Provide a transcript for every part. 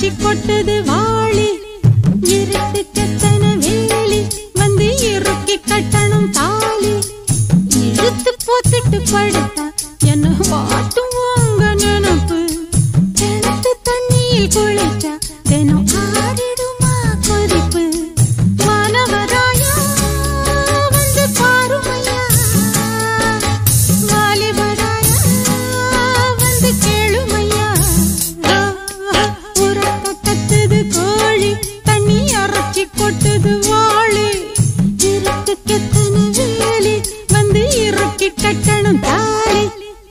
அரைச்சி கொட்டுது வாளி இருட்டு கத்தன வேலி வந்து இறுக்கி கட்டணும் தாலி இழுத்து போத்துட்டு படுத்தா என்ன வாட்டும் உங்க நினப்பு கிணத்து தண்ணியில் குளிச்சா தினம் ஆடிடுமா கொதிப்பு வானவராயா வந்து பாருமையா வாலிபராயா வந்து கேளுமையா உறக்க கத்துது கோழி தண்ணி அரைச்சி கொட்டுது வாளி இருட்டு கெத்தன வேலி வந்து இறுக்கி கட்டணும் தாலி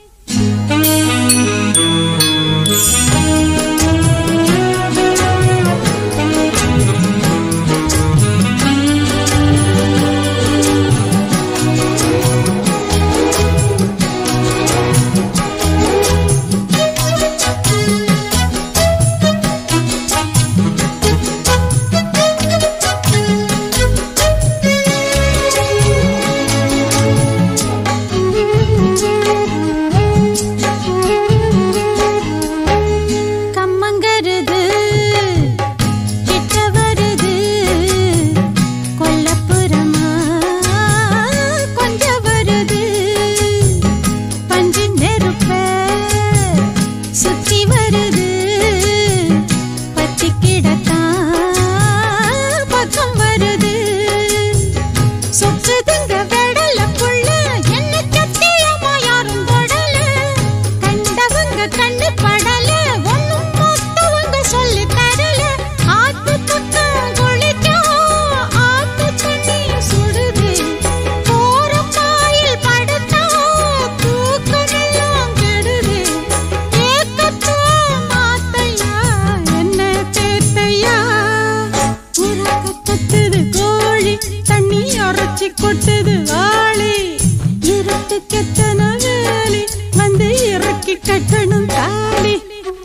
கம்மங்கருது கிட்ட வருது கொல்லப்புறமா கொஞ்சம் வருது பஞ்சு நெருப்ப சுத்தி வருது பத்தி கிடத்தான் பக்கம் வருது சொக்குதுங்க வெடலக்குள்ள என்ன சத்தியமா யாரும் தொடல கண்டவங்க கண்ணு படல ஒண்ணும் மொத்தவங்க சொல்லி தரல ஆத்து பக்கம் குளிக்கும் ஆத்து தண்ணி சுடுது போற பாயில் படுத்தா தூக்கமெல்லாம் கெடுது ஏக்கத்தோ மாத்தையா என்ன தேத்தையா உறக்க கத்துது கோழி தண்ணி அரைச்சி கொட்டுது வாளி இருட்டு கெத்தன வேலி வந்து இறக்கி கட்டணும் தாலி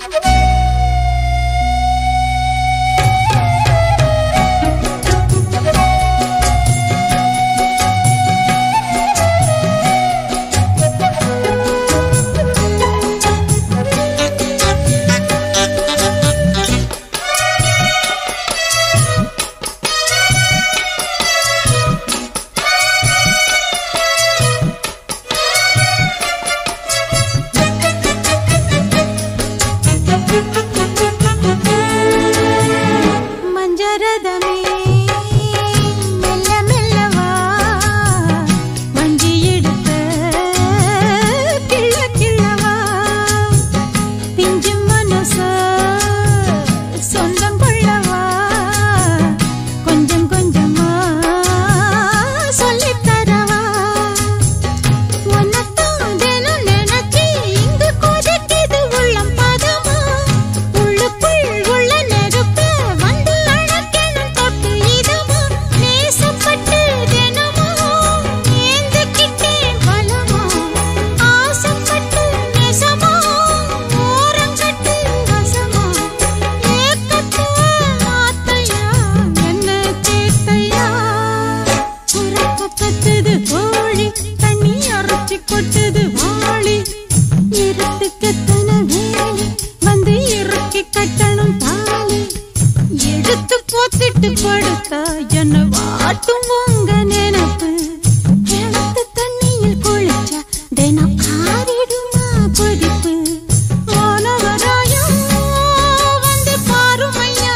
மஞ்சரதமே மெல்ல மெல்லவா வஞ்சி எடுத்த கிள்ள கிள்ளவா பிஞ்சு மனச சொந்தம் கொள்ளவா கொஞ்சம் கொஞ்சமா சொல்லித் தரவா உன்னத்தான் தினம் நினைச்சு இங்கு கொதிக்குது உள்ளம் பதமா. உள்ளுக்குள் உள்ள நெருப்ப வந்து அணைக்கணும் தொட்டு இதமா. நேசப்பட்டு தினமும் ஏந்திக்கிட்டேன் பலமா. ஆசைப்பட்டு நெசமா, ஓரங்கட்டு வசமா. ஏக்கத்தோ மாத்தையா, என்ன சேத்தையா உறக்க கத்துது கோழி தண்ணி அரைச்சி கொட்டுது வாளி இருட்டு கத்தன வேலி வந்து இறக்கி கட்டணும் தாலி எடுத்து போத்திட்டு படுத்தா என்ன வாட்டும் உங்க நினப்பு கிணத்து தண்ணியில் குளிச்சா தினம் ஆறிடுமா கொதிப்பு வானவராயா வந்து பாருமையா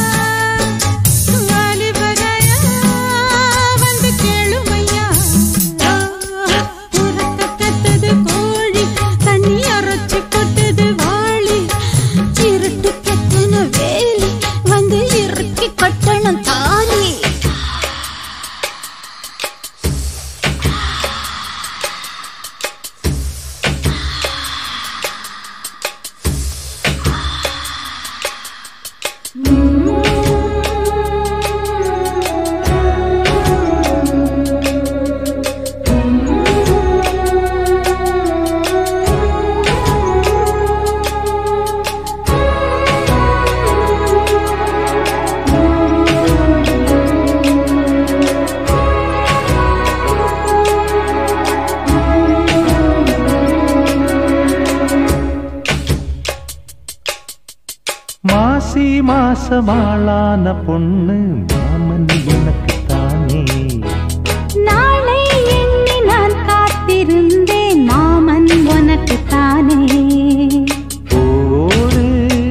வாலிபராயா வந்து கேளுமையா உறக்க கத்தது கோழி தண்ணி அரைச்சி கொட்டுது வாளி இருட்டு கத்தன வேலி வந்து இறுக்கி கட்டணும் தாலி மாசி மாசமாளான பொண்ணு மாமன் எனக்கு தானே நாளை எண்ணி நான் காத்திருந்தேன் மாமன் உனக்கு தானே ஓடு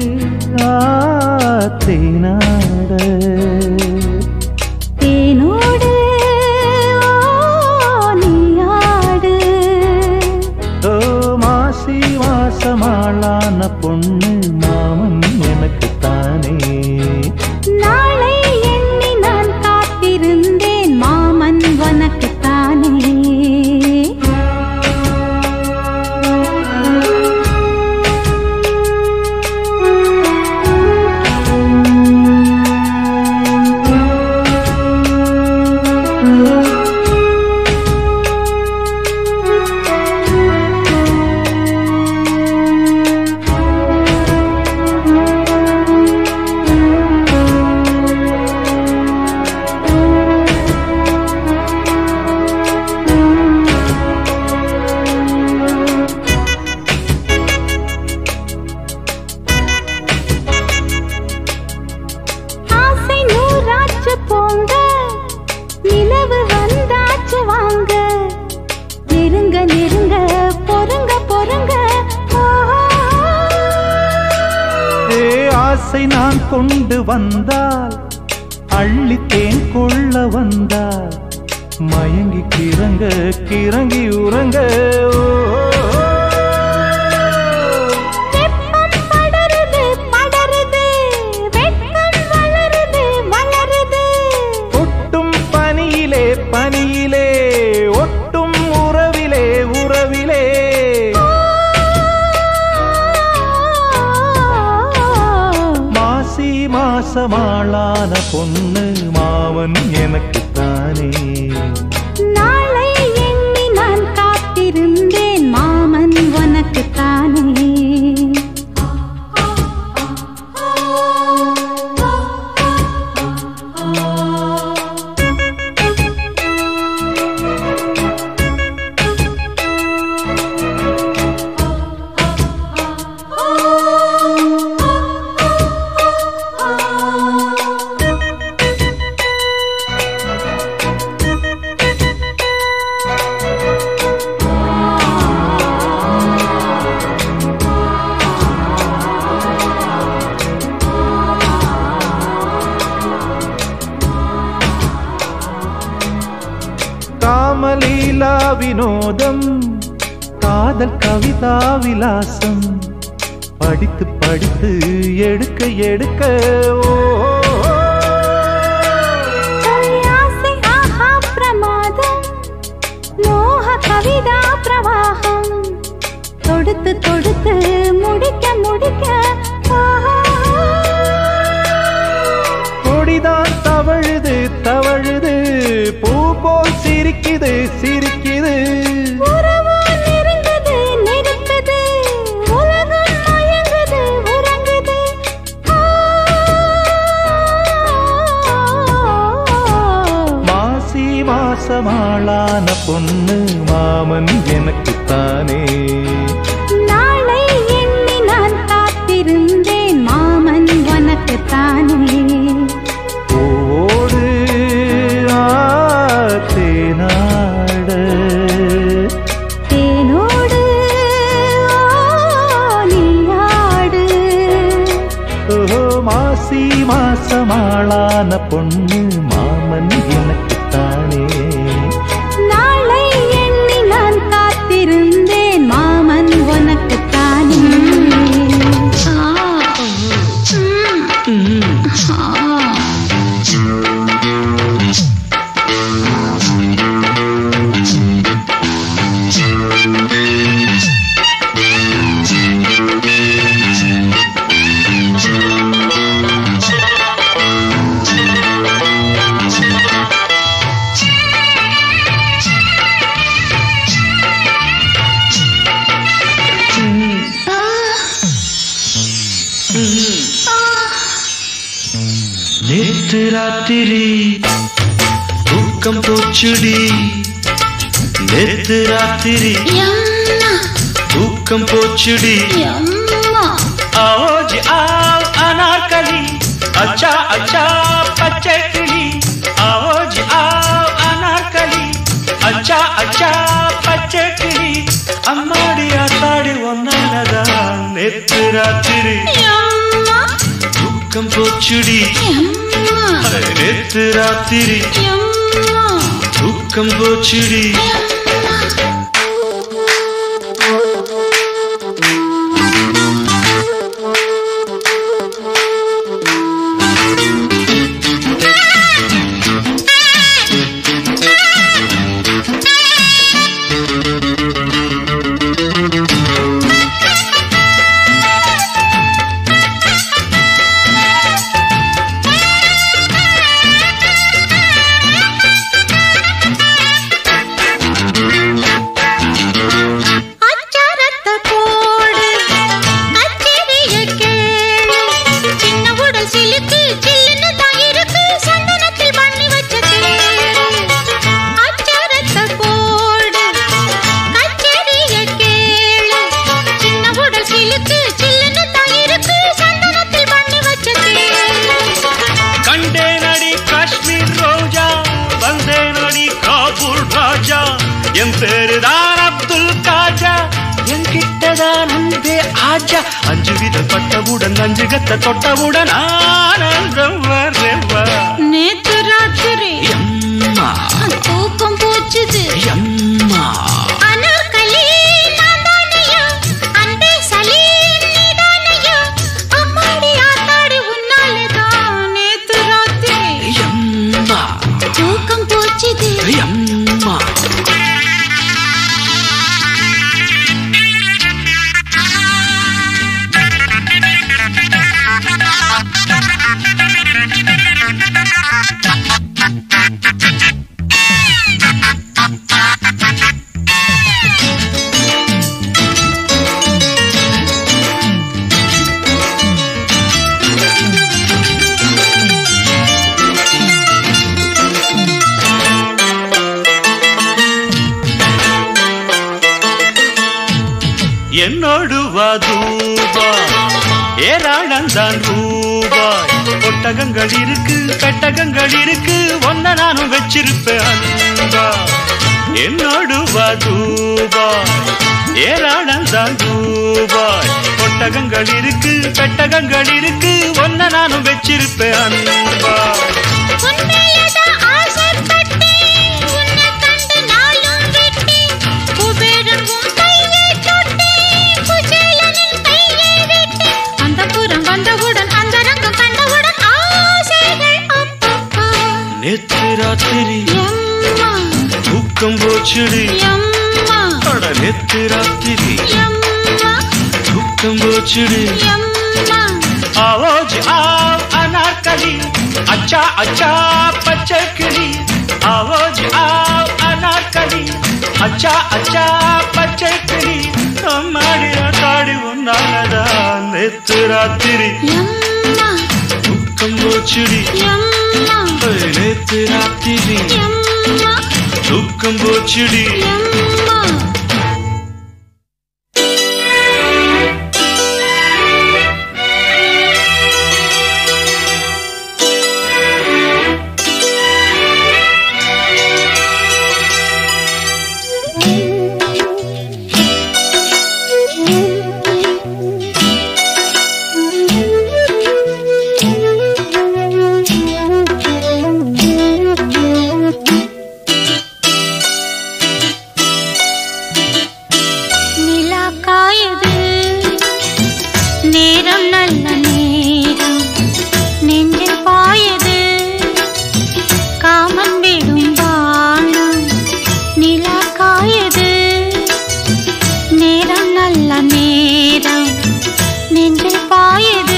ஆத்தேனாட தேனோடு ஓ, நீயாடு ஓ மாசி மாசமாளான பொண்ணு மாமன் எனக்கு தானே நாளை எண்ணி நான் காத்திருந்தேன் மாமன் உனக்கு தானே ஆசை நூறாச்சு போங்க நிலவு வந்தாச்சு வாங்க நெருங்க நெருங்க பொறுங்க பொறுங்க ஆஹா. ஏ ஆசை நான் கொண்டு வந்தால் அள்ளித்தேன் கொள்ள வந்தால் மயங்கி கிறங்க கிறங்கி உறங்க ஓ, வெப்பம் படருது படருது வெட்கம் வளருது வளருது ஒட்டும் பனியிலே பனியிலே ஒட்டும் உறவிலே உறவிலே மாசி மாசமாளான பொண்ணு மாவன் எனக்கு தானே நாளை எண்ணி நான் காத்திருந்தேன் மாமன் உனக்கு தானே காமலீலா வினோதம் காதல் கவிதா விலாசம் படித்து படித்து எடுக்க எடுக்க ஓ, ஆசை ஆஹா பிரமாதம் மோக கவிதா பிரவாகம் தொடுத்து தொடுத்து முடிக்க முடிக்க ஆஹா. கொடிதான் தவழுது தவழுது பூ போல் சிரிக்குது சிரிக்குது உறவோ நெருங்குது நெருக்குது உலகம் மயங்குது உறங்குது ஆ. மாசி மாசமாளான பொண்ணு மாமன் எனக்கு தானே நாளை எண்ணி நான் காத்திருந்தேன் மாமன் உனக்கு தானே ஓடு ஆத்தேனாட தேனோடு ஓ, நீயாடு ஓஹோ மாசி மாசமாளான பொண்ணு மாமன் எனக்கு தானே நாளை எண்ணி நான் காத்திருந்தேன் மாமன் உனக்கு தானே நேற்று ராத்திரி தூக்கம் போச்சுடி நேற்று ராத்திரி தூக்கம் போச்சுடி ஆவோஜி ஆவ் அனார்க அச்சா அச்சா பச்சை கிளி ஆவோஜி ஆவ் அனார்களி அச்சா அச்சா பச்சை கிளி அம்மாடி ஆத்தாடி ஒன்னானதான் நேத்து ராத்திரி எம்மா தூக்கம் போச்சுடி எம்மா நேத்து ராத்திரி எம்மா தூக்கம் போச்சுடி அச்சாரத்த போடு கச்சேரிய கேளு சின்ன உடல் சிலுக்கு சில்லுன்னு தான் இருக்கு சந்தனத்தில் பண்ணி வச்ச தேடு அச்சாரத்த போடு கச்சேரிய கேளு சின்ன உடல் சிலுக்கு சில்லுன்னு தான் இருக்கு சந்தனத்தில் பண்ணி வச்ச தேடு கண்டேனடி காஷ்மீர் ரோஜா வந்தேனடி காபூல் ராஜா என் பேருதான் அப்துல் காஜா என்கிட்டதான் அன்பே ஆஜா அஞ்சு வித பட்டவுடன் அஞ்சு கத்த தொட்டவுடன் ஆனந்தம் வரவா நேத்து ராத்திரி எம்மா தூக்கம் போச்சுது எம்மா அனார்களி நான்தானையா அன்பே சலீம் நீதானையா அம்மாடி ஆத்தாடி உன்னாலதான் நேத்து ராத்திரி எம்மா தூக்கம் போச்சுது எம்மா என்னோடு வா தூபாய் ஏராளந்தான் ரூபாய் ஒட்டகங்கள் இருக்கு பெட்டகங்கள் இருக்கு ஒன்ன நானும் வச்சிருப்பேன் அன்பா என்னோடு வா தூபாய் ஏராளந்தான் ரூபாய் ஒட்டகங்கள் இருக்கு பெட்டகங்கள் இருக்கு ஒன்ன நானும் வச்சிருப்பேன் அன்பா உன்மேலதான் ஆசைப்பட்டேன் உன்னை கண்டு நாளும் விட்டேன் குபேரன் உன் கையை தொட்டேன் குசேலனின் கையை விட்டேன் அந்த புறம் வந்தவுடன் அந்த ரங்கம் கண்டவுடன் ஆசைகள் அப்பப்பா நேத்து ராத்திரி எம்மா தூக்கம் போச்சுடி எம்மா அட நேத்து ராத்திரி எம்மா தூக்கம் போச்சுடி எம்மா ஆவோஜ் ஆவ் அனார்களி அச்சா அச்சா பச்சை கிளி ஆவோஜ் ஆவ் அனார்களி அச்சா அச்சா பச்சை கிளி அம்மாடி ஆட்டாடி ஒன்னானதான் நேத்து ராத்திரி எம்மா தூக்கம் போச்சுடி எம்மா ஏய், நேத்து ராத்திரி எம்மா தூக்கம் போச்சுடி எம்மா நிலா காயுது நேரம் நல்ல நேரம் நெஞ்சில் பாயுது காமன் விடும் வானம் நிலா காயுது நேரம் நல்ல நேரம் நெஞ்சில் பாயுது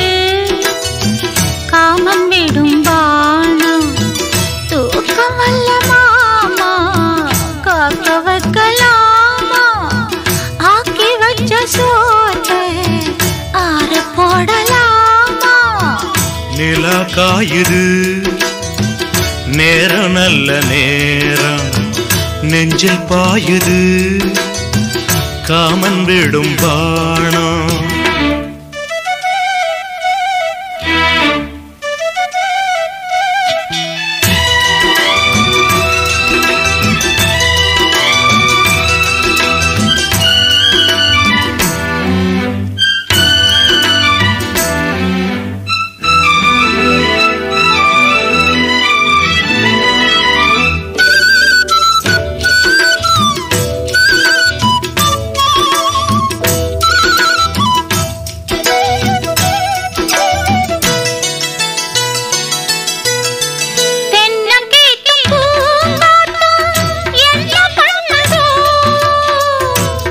காமன் விடும் வானம் தூக்கம் அல்ல மாமா காக்க வைக்கலாமா ஆக்கி வச்ச சோத்தை ஆற போடலாமா நிலா காயுது நேரம் நல்ல நேரம் நெஞ்சில் பாயுது காமன் விடும் பாணம்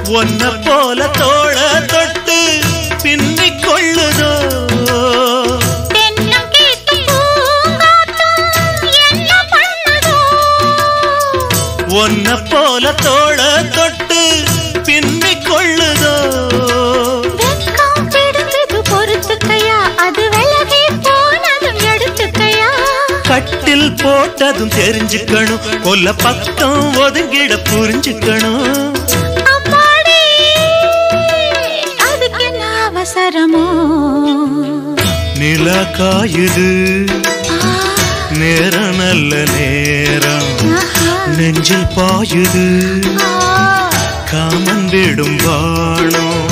ஒன்ன போல தோள தொட்டு பின்னிக் கொள்ளுதோ தென்னம் கேட்டும் பூங்காற்றும் என்ன பண்ணுதோ ஒன்ன போல தோள தொட்டு பின்னிக் கொள்ளுதோ வெட்கம் பிடிச்சது பொறுத்துக்கையா அது விலகி போனதும் எடுத்துக்கையா கட்டில் போட்டதும் தெரிஞ்சுக்கணும் கொல்ல பக்கம் ஒதுங்கிட புரிஞ்சுக்கணும் அம்மாடி அதுக்கு என்ன அவசரமோ நிலா காயுது ஆ, நேரம் நல்ல நேரம் ஆஹா, நெஞ்சில் பாயுது ஆ. காமன் விடும் வாழும்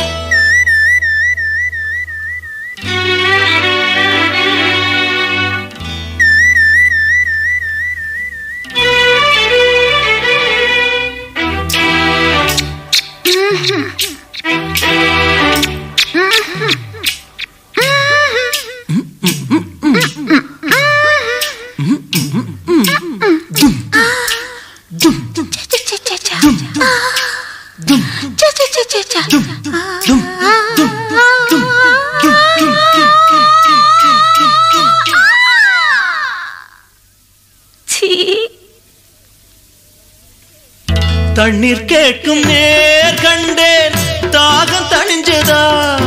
தண்ணீர் கேட்கும் நேர் கண்டேன் தாகம் தணிஞ்சதா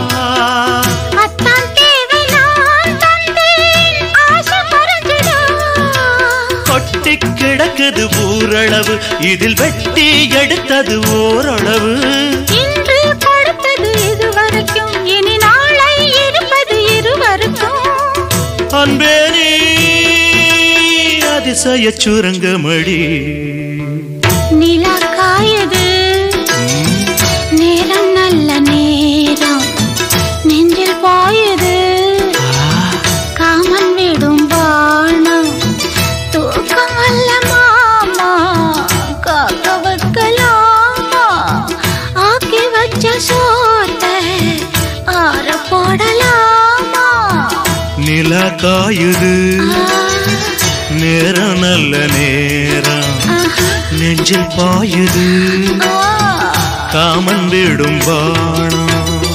கொட்டி கிடக்குது ஊரளவு இதில் வெட்டி எடுத்தது ஓரளவு இன்று கொடுத்தது இதுவரைக்கும் இனி நாளை இருப்பது இருவருக்கும் அன்பே நீ அதிசய சுரங்கமடி நிலா காயுது நேரம் நல்ல நேரம் நெஞ்சில் பாயுது காமன் விடும் வானம் தூக்கம் அல்ல மாமா காக்க வைக்கலாமா ஆக்கி வச்ச சோத்தை ஆற போடலாமா நிலா காயுது ஆ, நேரம் நல்ல நேரம் ஆஹா, நெஞ்சில் பாயுது ஆ. காமன் விடும் வானம்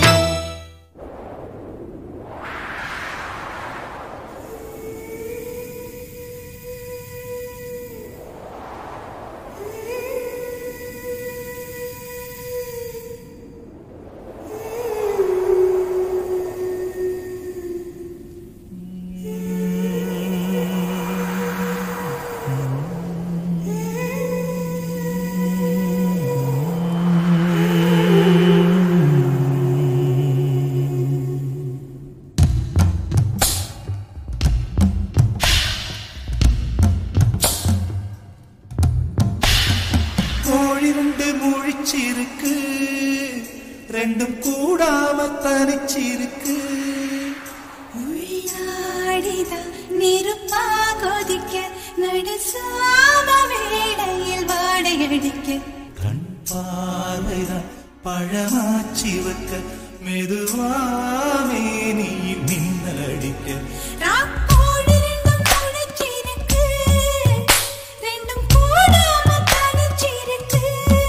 கோழி ரெண்டு முழிச்சிருக்கு ரெண்டும் கூடாம தனிச்சிருக்கு உள்நாடிதான் நெருப்பா கொதிக்க நடுசாம வேளையில் வாடையடிக்க கண் பார்வைதான் பழமாச்சி வைக்க மெதுவாமே நீ மின்னல் அடிக்க ராக்கோடு ரெண்டும் முழிச்சிருக்கு ரெண்டும் கூடாம தனிச்சிருக்கு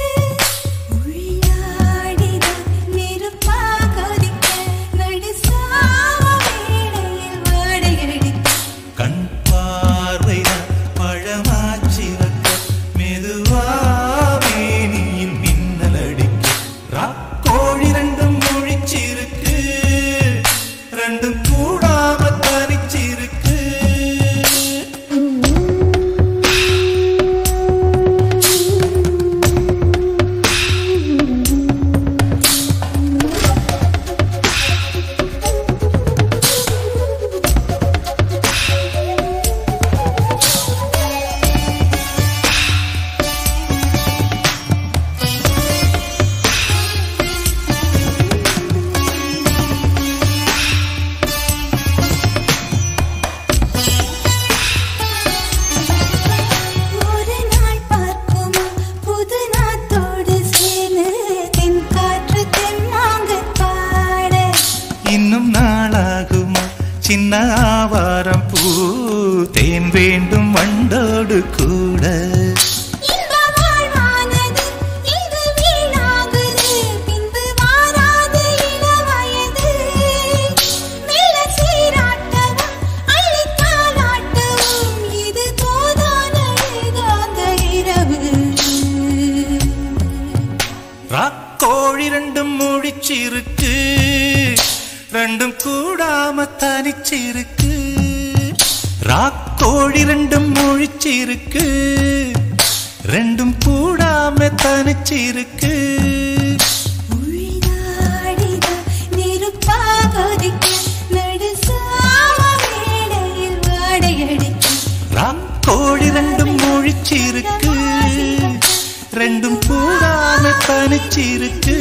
உள்நாடிதான் நெருப்பா கொதிக்க நடுசாம வேளையில் வாடையடிக்க கண் பார்வைதான் பழமாச்சி வைக்க மெதுவாமே நீ மின்னல் அடிக்க ராக்கோழி ரெண்டும் முழிச்சிருக்கு ரெண்டும் கூடாம தனிச்சிருக்கு ஒரு நாள் பார்க்குமா புது நாத்தோடு சேர்ந்து தென் காற்று தென்னாங்க பாட இன்னும் நாளாகுமா சின்ன ஆவாரம் பூ தேன் வேண்டும் வண்டோடு கூட இந்த வாழ்வானது இது வீணாகுது தனிச்சிருக்கு ராக்கோழி ரெண்டும் முழிச்சிருக்கு ரெண்டும் கூடாம தனிச்சிருக்கு உள்நாடிதா நெருப்பாகொதிக்க நடுசாம வேளையில் வாடையடிக்க ராக்கோழி ரெண்டும் முழிச்சிருக்கு ரெண்டும் கூடாம தனிச்சிருக்கு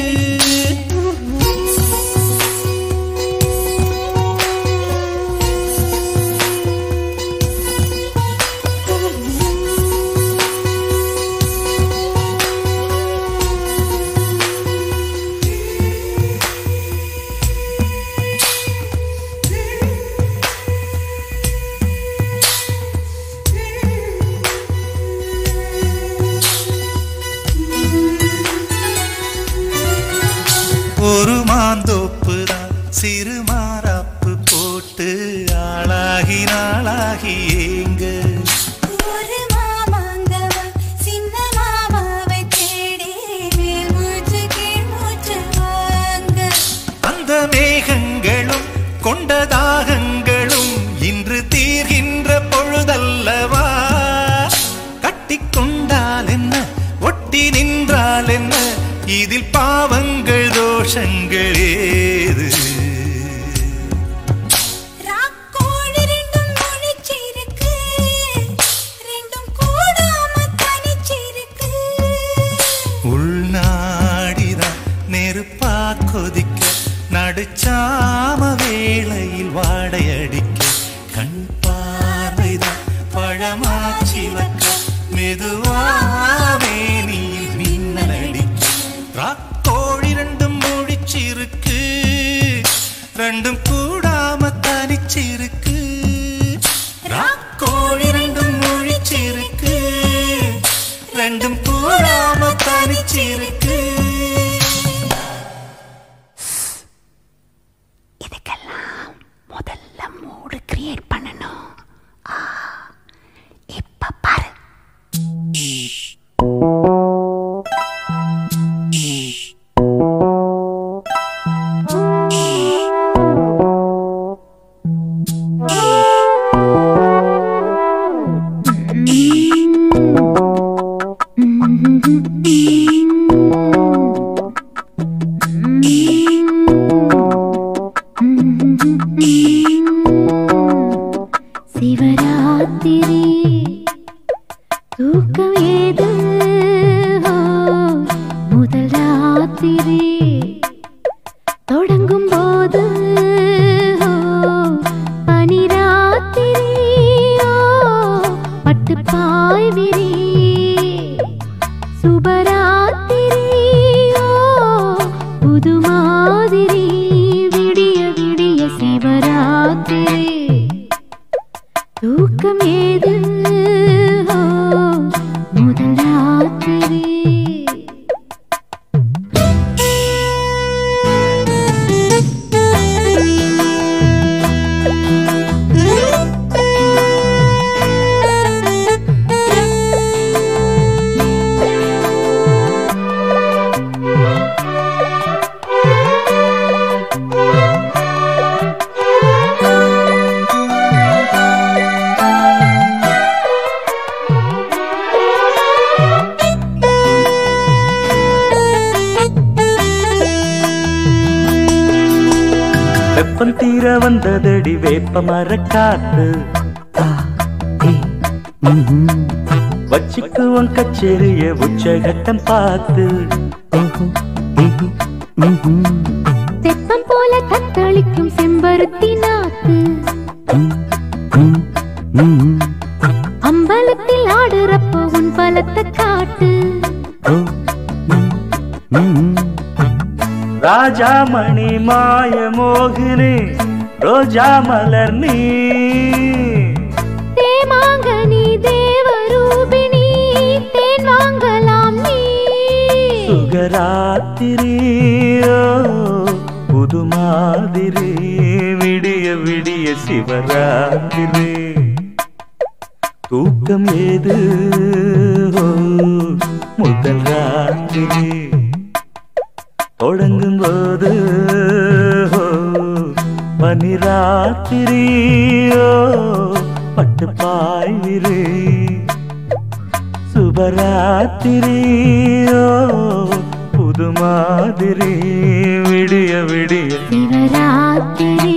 ஒரு மாந்தோப்பு தான் சிறு மாறாப்பு போட்டு ஆளாகி நாளாகி ஏங்க ஒரு மாமாங்கவா சின்ன மாமாவை தேடி மேல் மூச்சு கீழ் மூச்சு வாங்க அந்த மேகங்களும் கொண்ட தாகங்களும் இன்று தீர்கின்ற பொழுதல்லவா கட்டிக்கொண்டால் என்ன ஒட்டி நின்றால் என்ன இதில் பாவங்கள் தோஷங்கள் ஏது ராக்கோழி ரெண்டும் முழிச்சிருக்கு ரெண்டும் கூடாம தனிச்சிருக்கு உள்நாடிதான் நெருப்பா கொதிக்க நடுச்சாம வேளையில் வாடையடிக்க கண் பார்வைதான் பழமாச்சி வைக்க மெதுவாவே நீ மின்னல் அடிக்க ராக்கோழி ரெண்டும் முடிச்சிருக்கு ரெண்டும் கூடாம தனிச்சிருக்கு ராக்கோழி ரெண்டும் முழிச்சிருக்கு ரெண்டும் கூடாம தனிச்சிருக்கு இதுக்கெல்லாம் முதல்ல மூடு கிரியேட் பண்ணணும் ஆ, இப்ப பாரு சிவராத்திரி தூக்கம் ஏது ஓ, முதல் ராத்திரி தொடங்கும் போது ஓ, பனிராத்திரி ஓ, பட்டுப்பாய் விரி சுபராத்திரி ஓ, புது மாதிரி விடிய விடிய சிவராத்திரி தூக்கம் ஏது ஓ, முதல் ராத்திரி வெப்பம் தீர வந்ததடி வேப்ப மரக்காத்து ஆ, ஏ, ம்ஹும். வச்சுக்குவோம் கச்சேரிய உச்சகட்டம் பார்த்து ஓஹோ, ம்ஹும், ம்ஹும். தெப்பம் போல தத்தளிக்கும் செம்பருத்தி நாத்து ம், ம், ம்ஹும். அம்பலத்தில் ஆடுறப்போ உன் பலத்தை காட்டு ஓ, ம், ம்ஹும். ராஜாமணி மாய மோகினி ரோஜா மலர் நீ தேமாங்கனி தேவரூபிணி தேன் வாங்கலாம் நீ சுகராத்திரியோ புது மாதிரி விடிய விடிய சிவராத்திரி தூக்கம் ஏது ஓ, முதல் ராத்திரி தொடங்கும் போது ஓ, பனிராத்திரியோ பட்டு பாய்விரு சுபராத்திரியோ புது மாதிரி விடிய விடிய சிவராத்திரி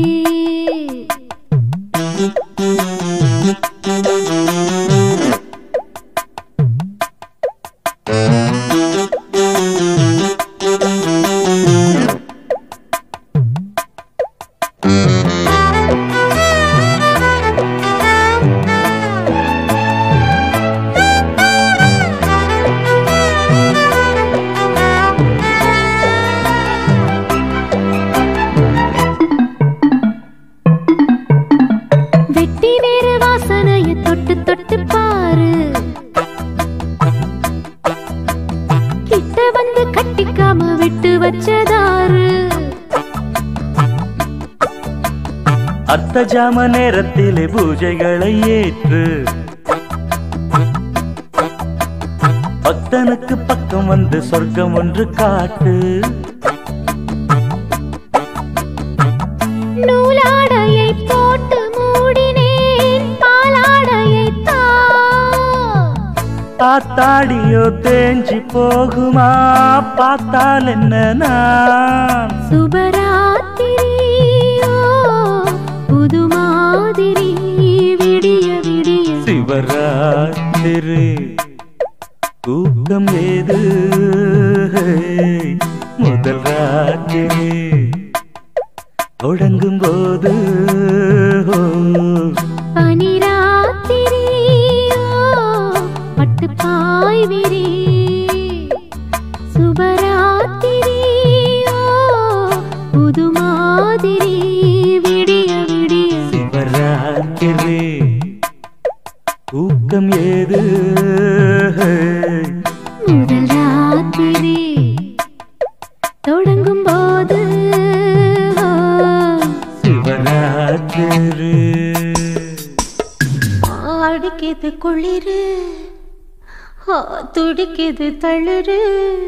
வெட்டி வேறு வாசனைய தொட்டு தொட்டு பாரு கிட்ட வந்து கட்டிக்காம விட்டு வச்சதாரு அர்த்த ஜாம நேரத்திலே பூஜைகளை ஏற்று பக்தனுக்கு பக்கம் வந்து சொர்க்கம் ஒன்று காட்டு நூலாடையை போட்டு மூடினேன் பாலாடையை தா காத்தாடியோ தேஞ்சி போகுமா பார்த்தால் என்ன நான் சுபராத்திரியோ புது மாதிரி விடிய விடிய சிவராத்திரி தூக்கம் ஏது முதல் ராத்திரி தொடங்கும் போது பனிராத்திரியோ பட்டு பாய் விரி சுபராத்திரியோ புது மாதிரி விடிய விடிய சிவராத்திரி தூக்கம் ஏது முதல் ராத்திரி தொடங்கும் போது சிவராத்திரி அடிக்குது குளிரு ஆ, துடிக்குது தளிரு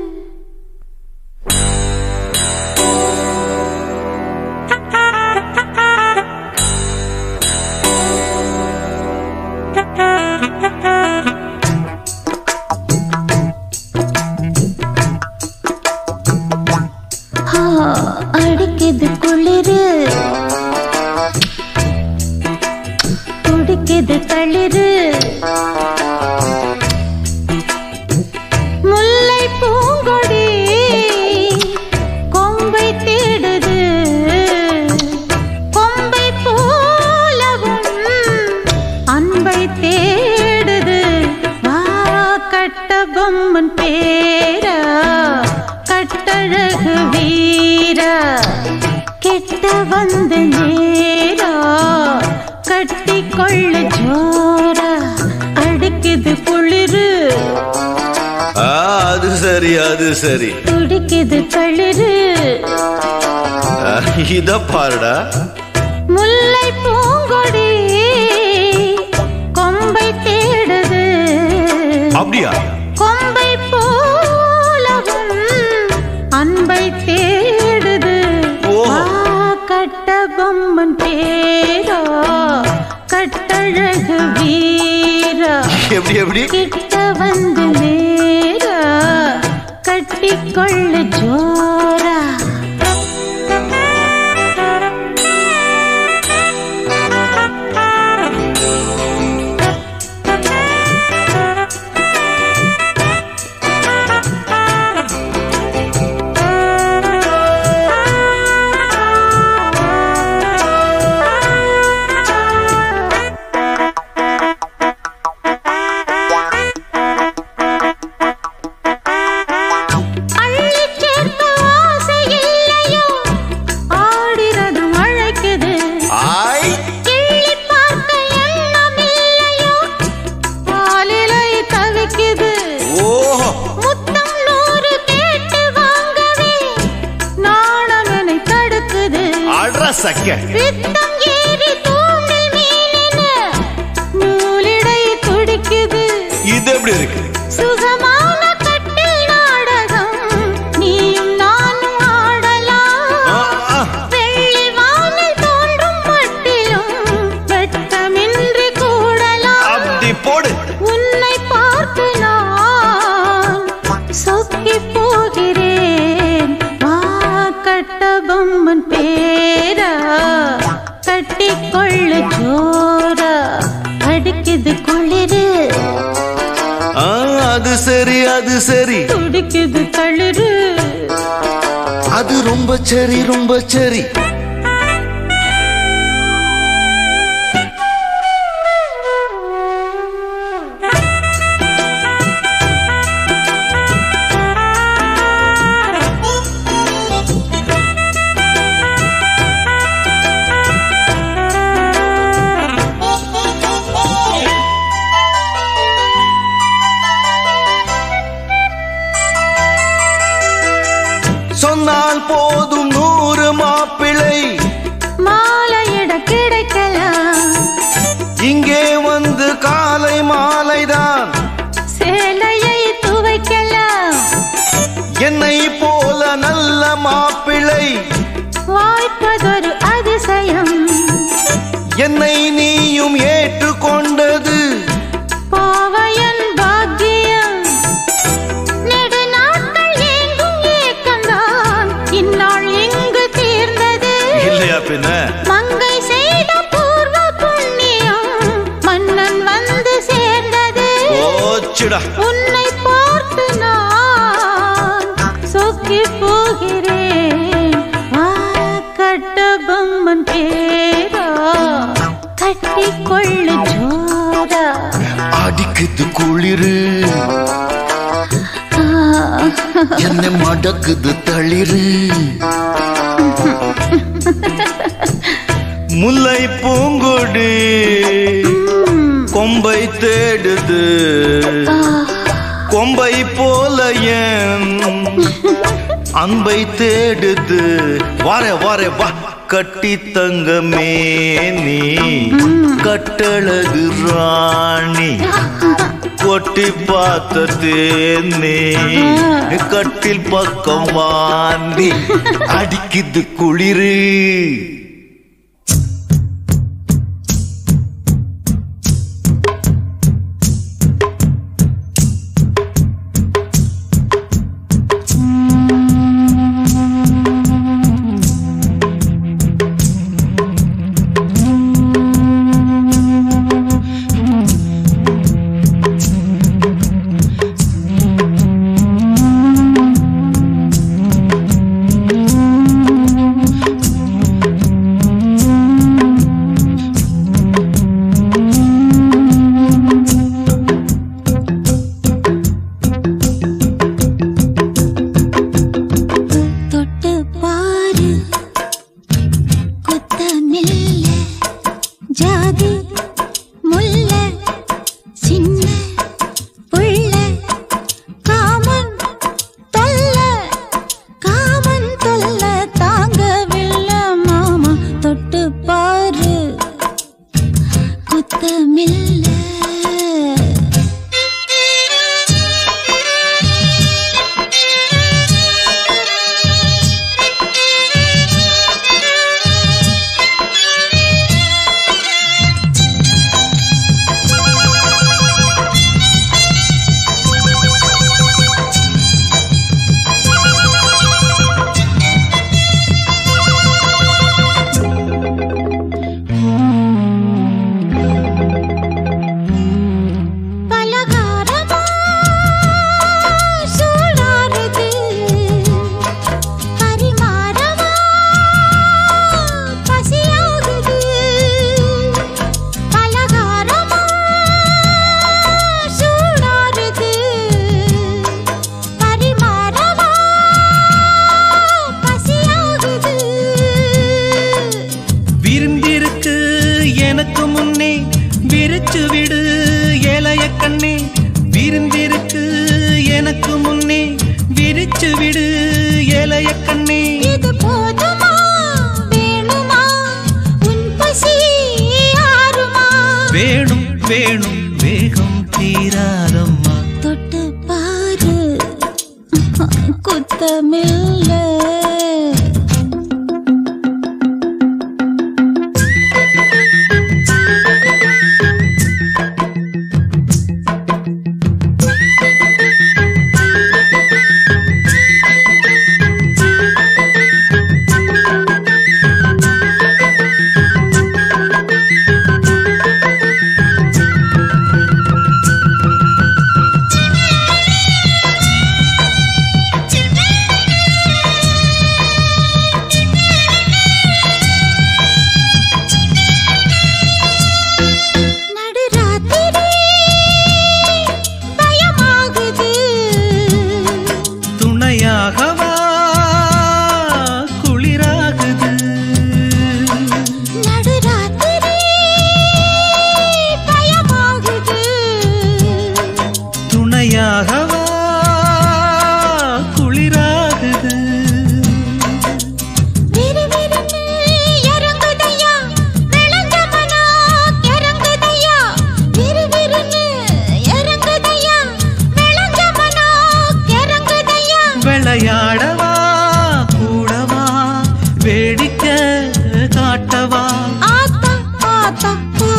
ஆ, அடிக்குது குளிரு துடிக்குது தளிரு முல்லை பூங்கொடி கொம்பை தேடுது கொம்பை போலவும் அன்பை தேடுது வா கட்ட பொம்மன் பேரா கட்டழகு வீரா கெட்ட வந்து நேரா கட்டி கொள்ள ஜோரா அடிக்குது குளிரு ஆ, அது சரி அது சரி துடிக்குது தளிரு ஆ, இத பாருடா முல்லை பூங்கொடி கொம்பை தேடுது அப்படியா கொம்பை போலவும் அன்பை தேடுது ஓ. வா, கட்ட பொம்மன் பேரா கட்டழகு வீரா எப்படி எப்படி கிட்ட வந்து நேரா கட்டிக்கொள்ள ஜோரா அள்ளிச் சேர்க்க ஆசை இல்லையோ ஆடினதும் அழைக்குது ஆய் கிள்ளிப் பார்க்க எண்ணம் இல்லையோ பாலிலை தவிக்குது ஓஹோ முத்தம் நூறு கேட்டு வாங்கவே நாணமெனை தடுக்குது அட்ரா சக்க பித்தம் ஏறி தூண்டில் மீனென நூலிடை துடிக்குது இது எப்படி இருக்கு சுகமான கட்டில் நாடகம் நீயும் நானும் ஆடலாம் ஆ, ஆ. வெள்ளி வானில் அது சரி துடிக்குது தளிரு அது ரொம்ப சரி ரொம்ப சரி சொன்னால் போதும் நூறு மாப்பிள்ளை மாலையிட கிடைக்கலாம் இங்கே வந்து காலை மாலைதான் சேலையை துவைக்கலாம் என்னை போல நல்ல மாப்பிள்ளை வாய்ப்பதொரு அதிசயம் என்னை நீயும் ஏற்றுக்கொண்டது பாவையன் பாக்கியம் நெடுநாட்கள் ஏங்கும் ஏக்கம்தான் இந்நாள் எங்கு தீர்ந்தது இல்லையா பின்ன மங்கை செய்த பூர்வ புண்ணியம் மன்னன் வந்து சேர்ந்தது போச்சுடா உன்னை பார்த்து நான் சொக்கி போகிறேன் வா, கட்ட பொம்மன் பேரா கட்டி கொள்ளு ஜோரா அடிக்குது குளிரு ஆ, என்னை மடக்குது தளிரு முல்லை பூங்கொடி கொம்பை தேடுது கொம்பை போல என் அன்பை தேடுது வாரே வாரே வா கட்டி தங்கமே நீ கட்டழகு ராணி கொட்டி பார்த்த தேனே கட்டில் பக்கம் வாந்தி அடிக்குது குளிரு தொட்டு பாரு குத்தமில்ல ஜாதி முல்ல சின்ன புள்ள காமன் தொல்ல காமன் தொல்ல தாங்கவில்லை மாமா தொட்டு பாரு குத்தமில்ல பலகாரமா சூடாறுது பரிமாறமா பசியாகுது பலகாரமா சூடாறுது பரிமாறமா பசியாகுது விருந்திருக்கு எனக்கு முன்னே விரிச்சு விடு ஏலைய கண்ணே விருந்திருக்கு எனக்கு முன்னே விரிச்சு விடு ஏலைய கண்ணே இது போதுமா வேணுமா உன் பசி ஆறுமா வேணும் வேணும் வேகம் தீராதம்மா தொட்டு பாரு குத்தமில்ல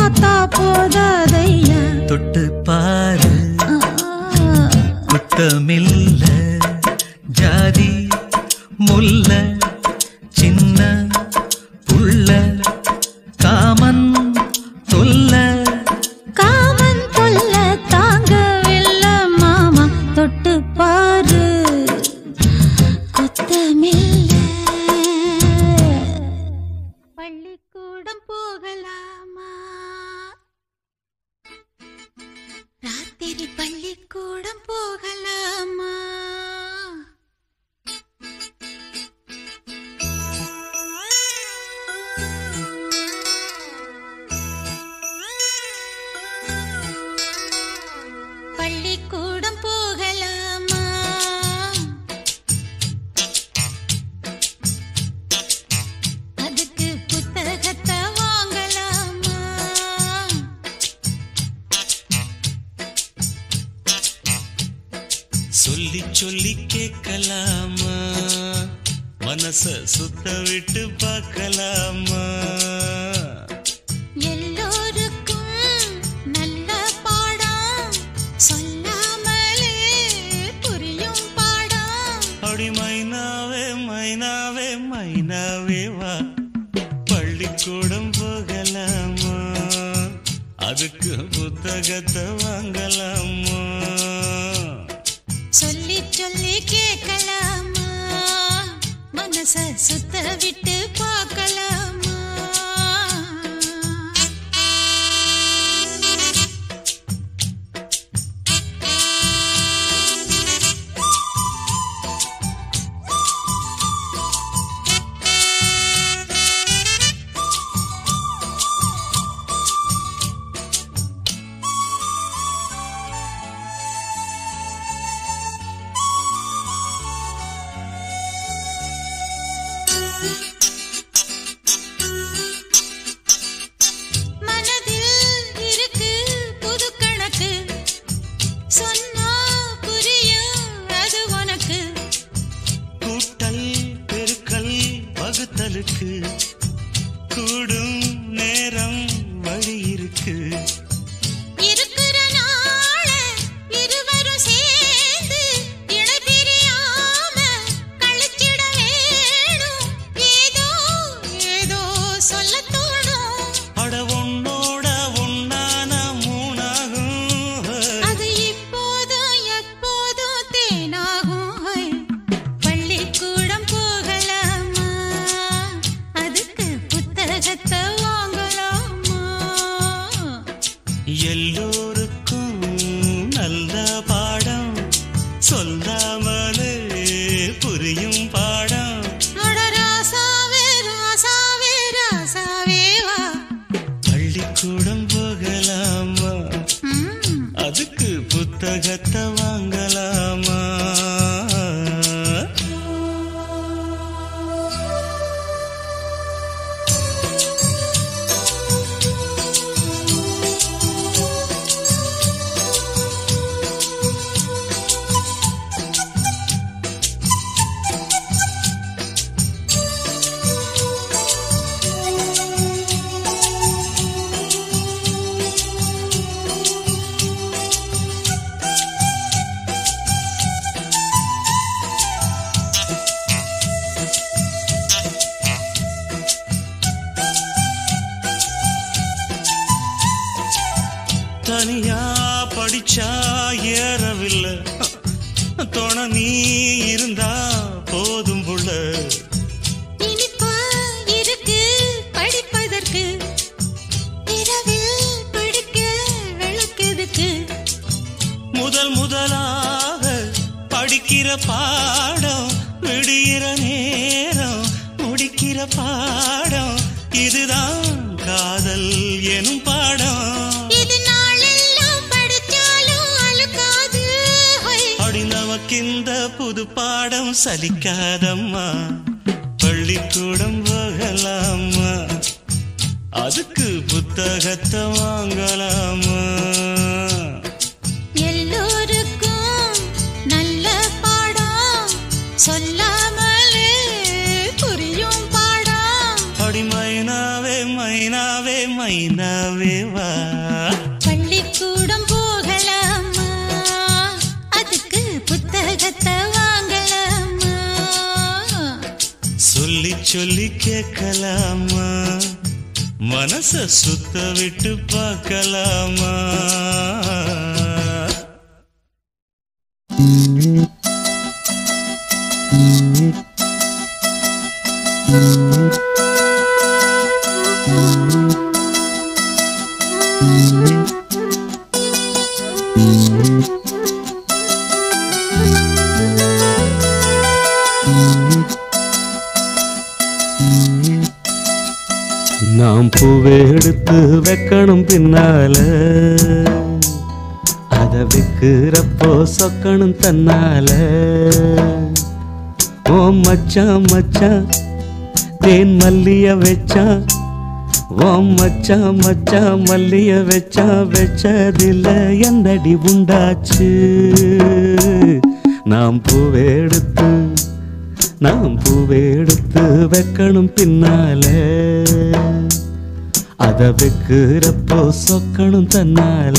பார்த்தா போதாதையா தொட்டு பாரு ஆ, குத்தமில்ல ஜாதி முல்ல சின்ன புள்ள காமன் தொல்ல காமன் தொல்ல தாங்கவில்லை மாமா தொட்டு பாரு கொத்தமில்ல பள்ளிக்கூடம் போகலாமா ராத்திரி பள்ளிக்கூடம் போகலாமா பள்ளிக்கூடம் போகலாமா அதுக்கு புத்தகத்தை வாங்கலாமா சொல்லி சொல்லி கேட்கலாமா மனச சுத்த விட்டு பார்க்கலாமா எல்லோருக்கும் நல்ல பாடம் சொல்லாமலே புரியும் பாடம் அப்படி மைனாவே மைனாவே மைனாவே வா பள்ளிக்கூடம் போகலாமா அதுக்கு புத்தகத்தை வாங்கலாமா சொல்லி சொல்லி கேட்கலாமா மனச சுத்த விட்டு பார்க்கலாமா மனதில் இருக்கு புது கணக்கு சொன்னா புரியும் அது உனக்கு கூட்டல் பெருக்கல் வகுத்தலுக்கு கூடும் நேரம் வழி இருக்கு இருக்கிற நாள இருவரும் சேர்ந்து இணை பிரியாம கழிச்சிட வேணும் ஏதோ ஏதோ சொல்ல தோணும் அட உன்னோட ஒன்னான மூணாகும் அது இப்போதும் எப்போதும் தேனாகும் ஹை. பள்ளிக்கூடம் போகலாமா அதுக்கு புத்தகத்தை வாங்கலாமா எல்லோருக்கும் நல்ல பாடம் சொல்லாமலே புரியும் பாடம் அட ராசாவே ராசாவே ராசாவே வா பள்ளிக்கூடம் போகலாமா ம். அதுக்கு புத்தகத்தை வாங்கலாமா தனியா படிச்சா ஏறவில்லை துணை நீ இருந்தா போதும் புள்ள இனிப்பா இருக்கு படிப்பதற்கு இரவில் பிடிக்க விளக்குதுக்கு முதல் முதலாக படிக்கிற பாடம் விடுகிற நேரம் முடிக்கிற பாடம் இதுதான் காதல் எனும் பாடம் இது நாளெல்லாம் படிச்சாலும் அழுக்காது ஹை. அடி நமக்கிந்த புது பாடம் சலிக்காதம்மா பள்ளிக்கூடம் போகலாமா அதுக்கு புத்தகத்தை வாங்கலாமா எல்லோருக்கும் நல்ல பாடம் சொல்லாமலே புரியும் பாடம் அடி மைனாவே மைனாவே மைனாவே வா பள்ளிக்கூடம் போகலாமா அதுக்கு புத்தகத்தை வாங்கலாமா சொல்லி சொல்லி கேட்கலாமா மனச சுத்த விட்டு பார்க்கலாமா நாம் பூவை எடுத்து வைக்கணும் பின்னால அத வைக்கிறப்போ சொக்கணும் தன்னால ஓ மச்சான் மச்சான் தேன் மல்லிய வச்சான் ஓ மச்சான் மச்சான் மல்லிய வச்சான் வச்சதில்ல என்னடி உண்டாச்சு நாம் பூவை எடுத்து நாம் பூவை எடுத்து வைக்கணும் பின்னால அத வைக்கிறப்போ சொக்கணும் தன்னால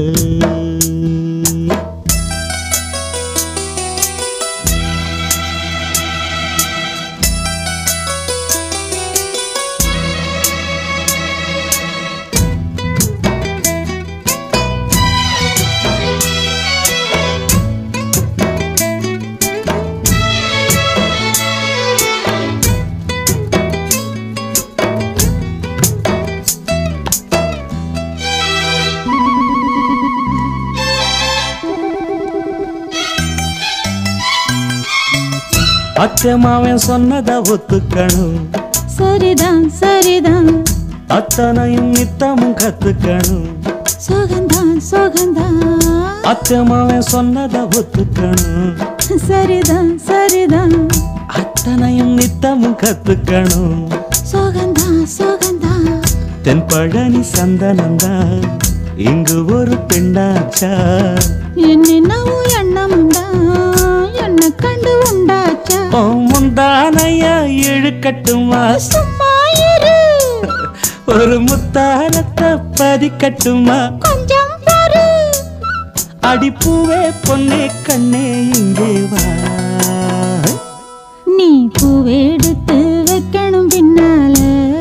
அத்தை மாவன் சொன்னதை ஒத்துக்கணும் சரிதான் சரிதான் அத்தனையும் நித்தமும் கத்துக்கணும் சோகந்தான் சோகந்தான் அத்தை மாவன் சொன்னதை ஒத்துக்கணும் சரிதான் சரிதான் அத்தனையும் நித்தமும் கத்துக்கணும் சோகந்தான் சோகந்தான் தென் பழனி சந்தனந்தான் இங்கு ஒரு பெண்ணாச்சா என்னென்னவோ எண்ணம் உண்டா என்ன கண்டு உண்டாச்சா ஓ முந்தானையா இழுக்கட்டுமா சும்மா இரு ஒரு முத்தானத்தை பதிக்கட்டுமா கொஞ்சம் பாரு அடிப்பூவே பொன்னே கண்ணே இங்கே வா நீ பூவெடுத்து வைக்கணும் பின்னால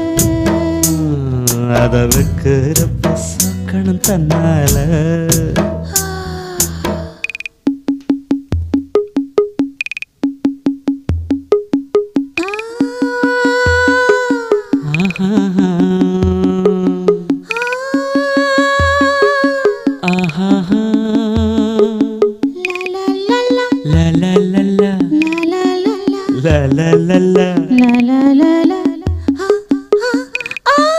அத வைக்கிறப்ப சொக்கணும் தன்னால ஆஹா. ஆஹா. லா லா லா லா லா லா லா. லா லா லா லா லா லா லா லா. லா லா லா லா லா. ஆ, ஆ, ஆ.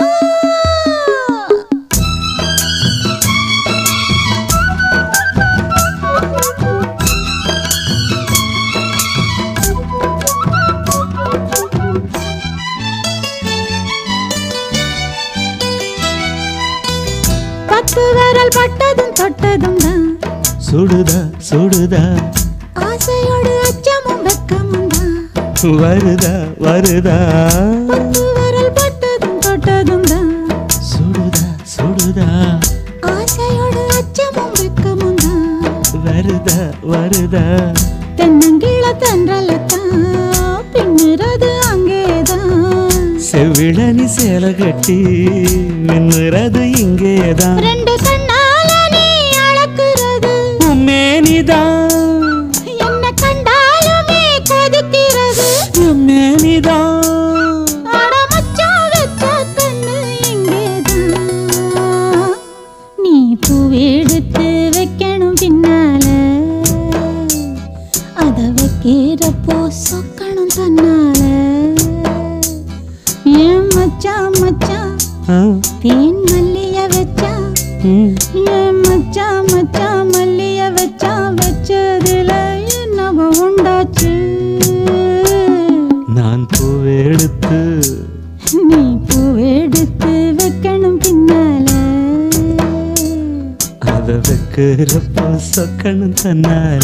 பத்து விரல் பட்டதும் தொட்டதும் தான் சுடுதா சுடுதா ஆசையோடு அச்சமும் வெக்கமும் தான் வருதா வருதா பத்து விரல் பட்டதும் தொட்டதும் தான் சுடுதா சுடுதா ஆசையோடு அச்சமும் வெக்கமும் தான் வருதா வருதா தென்னங்கிழ தென்றலத்தான் பின்னுறது அங்கேதான் செவிழனி சேலை கட்டி மின்னுறது இங்கேதான் ரெண்டு கண்ணால நீ அளக்குறது மேனிதான் என்ன கண்டாலுமே கொதிக்கிறது மேனிதான் அட மச்சான் வச்ச கண்ணு இங்கேதான் நீ பூவெடுத்து வைக்கணும் பின்னால அத வைக்கிறப்போ சொக்கணும் தன்னால ஏன் மச்சான் மச்சான் ஆ, தேன் மல்லிய வச்சா ம். ஏன் மச்சான் மச்சான் மல்லிய வச்சா வச்சதுல என்னவோ உண்டாச்சு நான் பூவெடுத்து நீ பூவெடுத்து வைக்கணும் பின்னால அத வைக்கிறப்போ சொக்கணும் தன்னால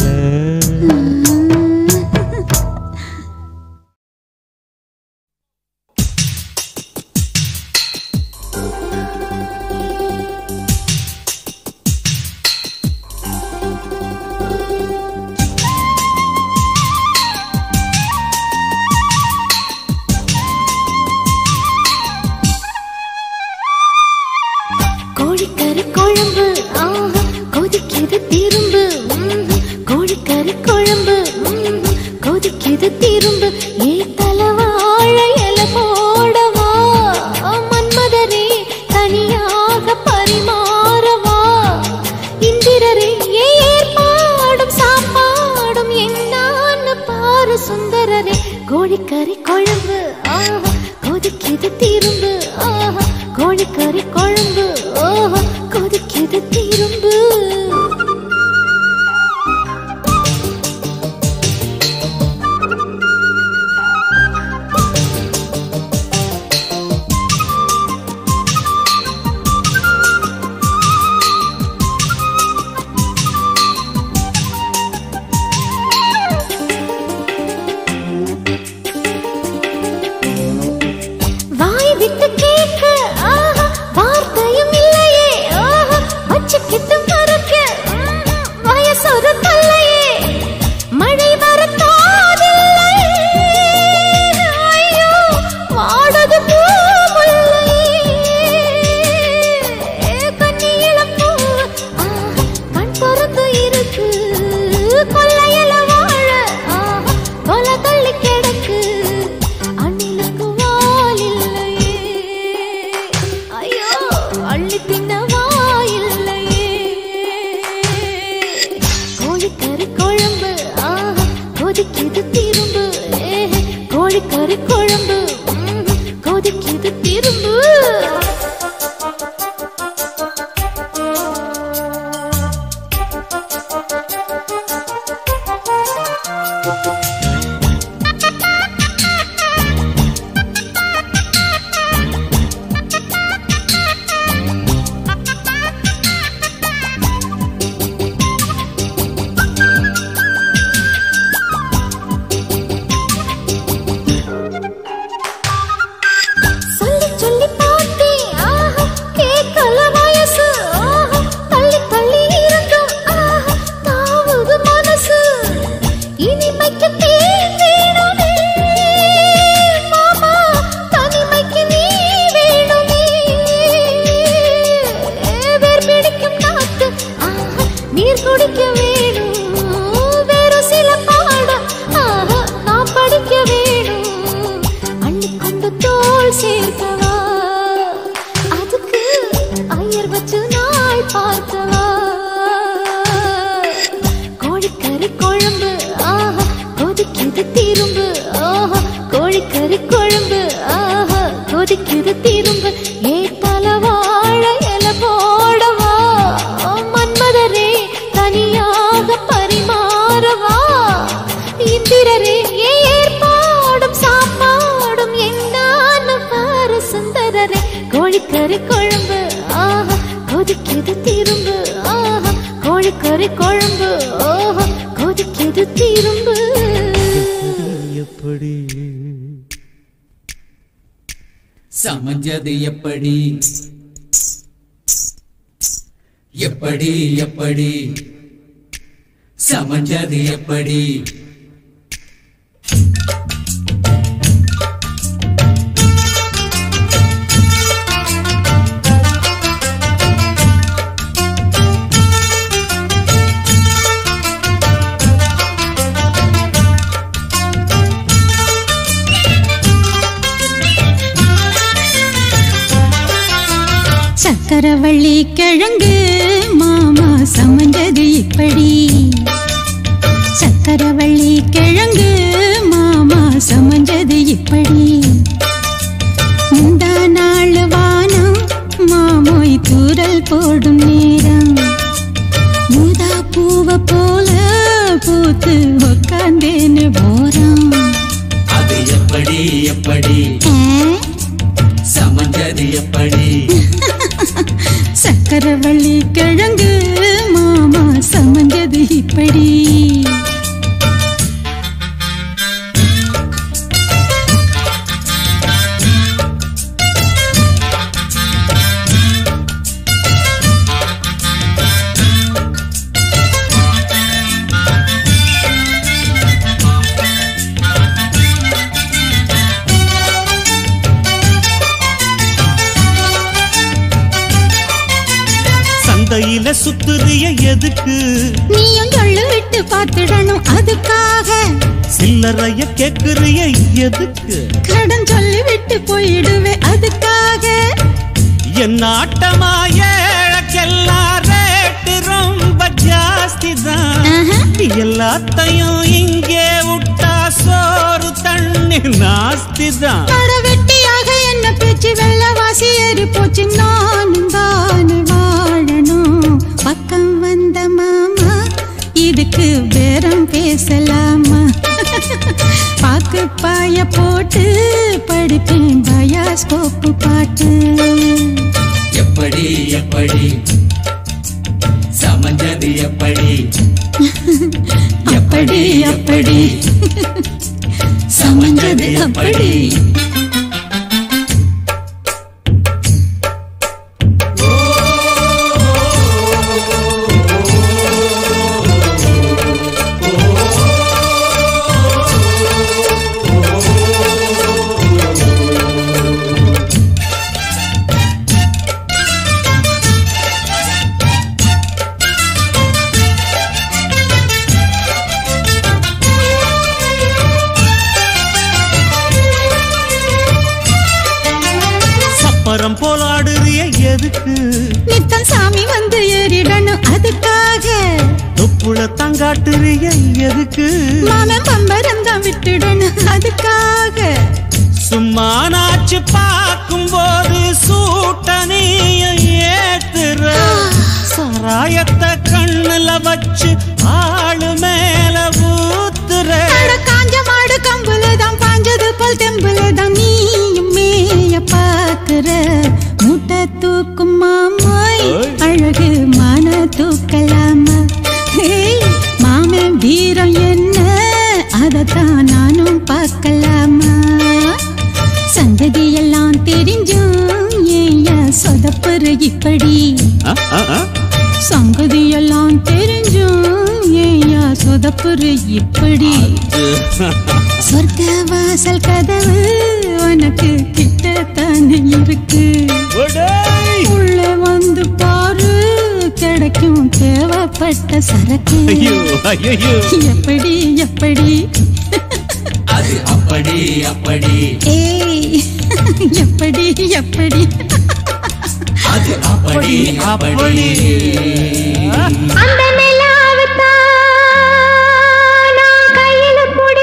கொதிக்குது திரும்பு ஏ தலவாழ இல போடவா மன்மதரே தனியாக பரிமாறவா இந்திரரே ஏ ஏற்பாடும் சாப்பாடும் என்னான்னு பாரு சுந்தரரே கோழிக்கறி குழம்பு ஆஹா கொதிக்குது திரும்பு ஆஹா கோழிக்கறி குழம்பு ஓஹோ கொதிக்குது திரும்பு வாய் விட்டு கேட்க ஆஹா வார்த்தையும் இல்லையே ஆஹா வச்சுக்கிட்டு மறக்க ம்ஹும், வயசொரு தொல்லையே மழை வரத்தாதில்லையே ஐயோ வாடது பூமுல்லையே கண்ணி இழப்பு ஆஹா கண் பொறுத்து இருக்கு கொல்லையில வாழ ஆஹா கொலை தள்ளி கிடக்கு அண்ணிலுக்கு வால் இல்லையே ஐயோ அள்ளி தின்ன வாயில்லையே கோழிக்கறி குழம்பு ஆஹா கொதிக்குது திரும்பு ஏஹே, கோழிக்கறி குழம்பு ம்ஹும், கொதிக்குது திரும்பு சொல்லி சொல்லி பார்த்தேன் ஆஹா கேட்கல வயசு ஆஹா தள்ளி தள்ளி இருந்தோம் ஆஹா தாவுது மனசு இனிமைக்கு தேன் வேணுமே மாமா தனிமைக்கு நீ வேணுமே வேர் பிடிக்கும் காத்து ஆஹா நீர் குடிக்க வேணும் வேறு சில பாடம் ஆஹா நான் படிக்க வேணும் அள்ளிக்கொண்டு தோல் சேர்க்கவா அதுக்கு ஐயர் வச்சு நாள் பார்க்கவா கோழிக்கறி குழம்பு ஆஹா கொதிக்குது திரும்பு ஆஹா கோழிக்கறி குழம்பு ஆஹா கொதிக்குது திரும்பு ஏ தலவாழ இல போடவா மன்மதரே தனியாக பரிமாறவா இந்திரரே ஏ ஏற்பாடும் சாப்பாடும் என்னான்னு பாரு சுந்தரரே கோழிக்கறி குழம்பு ஆஹா கொதிக்குது திரும்பு ஆஹா கோழிக்கறி குழம்பு ஓஹோ கொதிக்குது திரும்பு எப்படி சமைஞ்சது எப்படி எப்படி எப்படி சமைஞ்சது எப்படி சக்கரவள்ளி கிழங்கு மாமா சமைஞ்சது இப்படி சக்கரவள்ளி கிழங்கு மாமா சமைஞ்சது இப்படி முந்தா நாள் வானம் மாமோய் தூரல் போடும் நேரம் மூதா பூவ போல பூத்து உக்காந்தேன்னு போறான் அது எப்படி எப்படி சமைஞ்சது எப்படி சக்கரவள்ளி கிழங்கு மாமா சமைஞ்சது இப்படி சந்தையில சுத்துறிய எதுக்கு நீயும் சொல்லு விட்டு பார்த்துடணும் அதுக்காக சில்லறைய கேக்குறிய எதுக்கு கடன் சொல்லி விட்டு போயிடுவே அதுக்காக என் ஆட்டமா ஏழக்கெல்லாம் ரேட்டு ரொம்ப ஜாஸ்தி தான் ஆஹா. எல்லாத்தையும் இங்கே விட்டா சோறு தண்ணி நாஸ்தி தான் அட வெட்டியாக என்ன பேச்சு வெள்ளவாசி ஏறி போச்சு நானும் தானே வாழணும் பக்கம் வந்த மாமா இதுக்கு பேரம் பேசலாமா பாக்கு பாய போட்டு படிப்பேன் பயாஸ்கோப்பு பாட்டு எப்படி எப்படி சமஞ்சது எப்படி அப்படி அப்படி சமஞ்சது அப்படி சப்பரம் போல ஆடுறிய எதுக்கு நித்தம் சாமி வந்து ஏறிடணும் அதுக்காக தொப்புள தங்காட்டுறிய எதுக்கு மாமன் பம்பரம் தான் விட்டுடணும் அதுக்காக சும்மா நாச்சு பார்க்கும் போது சூட்டனைய ஏத்துற சாராயத்தை கண்ணுல வச்சு ஆளு மேல ஊத்துற அட காஞ்ச மாடு கம்புல தான் பாஞ்சது போல் தெம்புல தான் நீயும் மேய பாக்குற மூட்டை தூக்கும் மாமாய் அழகு மான தூக்கலாமா ஏய், மாமன் வீரம் என்ன அதத்தான் நானும் பார்க்கலாமா சந்ததி எல்லாம் தெரிஞ்சும் ஏயா சொதப்புற இப்படி ஆ, ஆ, ஆ. சங்கதி எல்லாம் தெரிஞ்சும் ஏயா சொதப்புற இப்படி சொர்க்க வாசல் கதவு உனக்கு கிட்டத்தானே இருக்கு ஒடேய். உள்ள வந்து பாரு கிடைக்கும் தேவைப்பட்ட சரக்கு ஐயோ ஐயோ எப்படி எப்படி அது அப்படி அப்படி ஏய் எப்படி எப்படி அது அப்படி அப்படி அந்த நிலாவுத்தான் நான் கையில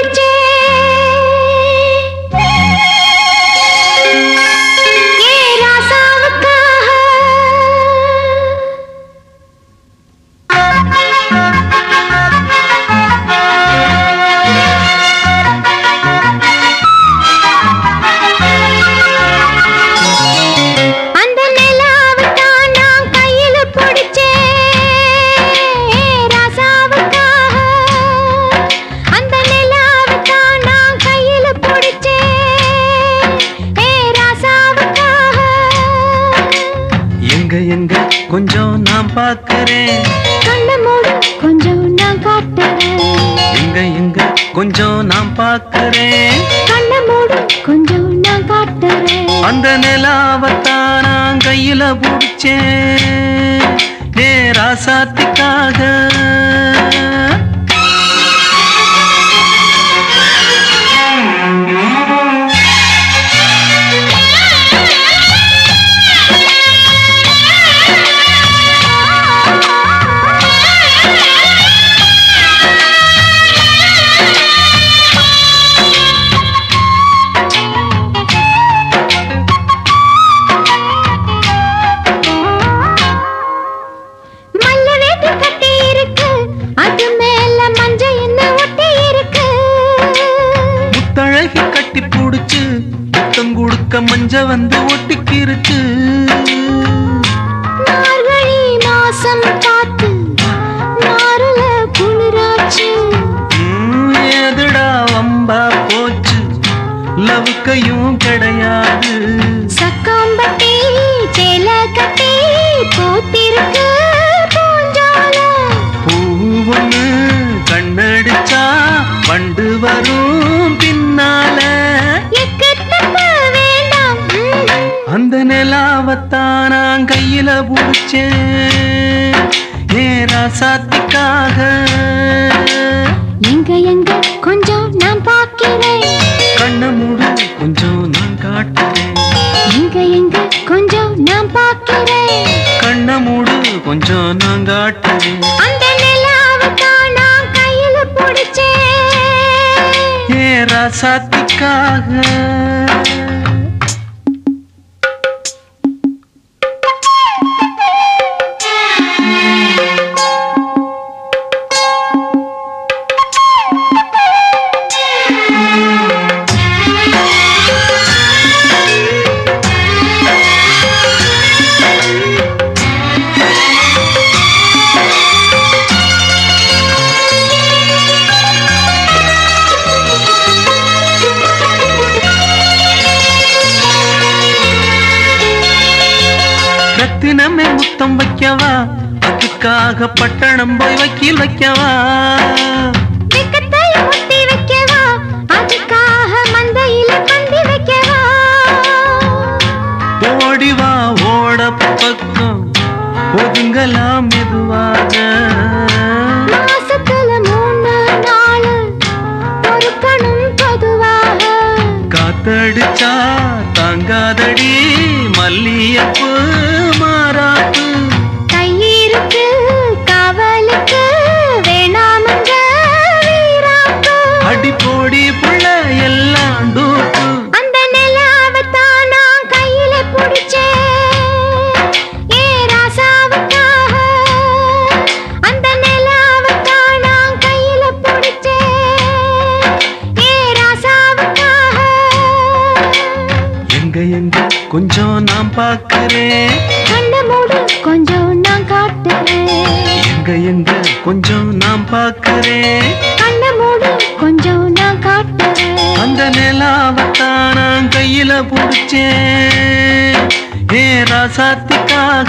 பிடிச்சேன். ஏ ராசாவுக்காக. அந்த நிலாவுத்தான் நான் கையில பிடிச்சேன். ஏ ராசாவுக்காக. அந்த நிலாவுத்தான் நான் கையில பிடிச்சேன். ஏ ராசாவுக்காக. எங்க எங்க கொஞ்சம் நான் பார்க்கறேன் கண்ணை மூடு, கொஞ்சம் நான் காட்டுறேன் எங்க எங்க கொஞ்சம் நான் பார்க்கறேன் கண்ணை மூடு, கொஞ்சம் நான் காட்டுறேன் அந்த நிலாவத்தான் நான் கையில பிடிச்சேன் ஏ ராசாத்திக்காக மல்ல வேட்டி கட்டி இருக்கு அது மேல மஞ்ச என்ன ஒட்டி இருக்கு முத்தழகி கட்டி புடிச்சு முத்தம் கொடுக்க மஞ்ச வந்து ஒட்டிக்கிருச்சு மார்கழி மாசம் பார்த்து மாறுல குளிராச்சு ம், எதுடா வம்பா போச்சு லவுக்கையும் கிடையாது சக்காம்பட்டி சேல கட்டி போத்திருக்கு பூஞ்சால பூ ஒண்ணு கண்ணடிச்சா வண்டு வரும் பின்னால எக்கத்தட்ட வேண்டாம் ம்ஹும். அந்த நிலாவை முடிச்சேன் ஏன் ராசாத்திக்காக எங்க எங்க கொஞ்சம் நான் பார்க்கிறேன் கண்ண மூடு கொஞ்சம் நான் காட்டுறேன் எங்க எங்க கொஞ்சம் நான் பார்க்கிறேன் கண்ண மூடு கொஞ்சம் நான் காட்டுறேன் அந்த நிலாவை தான் நான் கையில பிடிச்சேன் ஏன் ராசாத்திக்காக ரத்தினமே முத்தம் வைக்கவா அதுக்காக பட்டணம் போய் வக்கீல் வைக்கவா வெக்கத்தை முத்தி வைக்கவா அதுக்காக மந்தையில பந்தி வைக்கவா ஓடி வா ஓட பக்கம் ஒதுங்கலாம் மெதுவாக மாசத்துல மூணு நாள் பொறுக்கணும் பொதுவாக காத்தடிச்சா தாங்காதடி மல்லியப்பு மாறாப்பு கையிருக்கு காவலுக்கு வேணாமங்க வீராப்பு அடி போடி புள்ள எல்லாம் டூப்பு அந்த நிலாவை தான் நான் கையில பிடிச்சேன் ஏ ராசாவுக்காக அந்த நிலாவை தான் நான் கையில பிடிச்சேன் ஏ ராசாவுக்காக எங்க எங்க கொஞ்சம் நான் பார்க்கிறேன் கண்ண மூடு கொஞ்சம் நான் காட்டுறேன் எங்க எங்க கொஞ்சம் நான் பார்க்கிறேன் கண்ண மூடு கொஞ்சம் நான் காட்டுறேன் அந்த நிலாவத்தான் நான் கையில பிடிச்சேன் ஏ ராசாத்திக்காக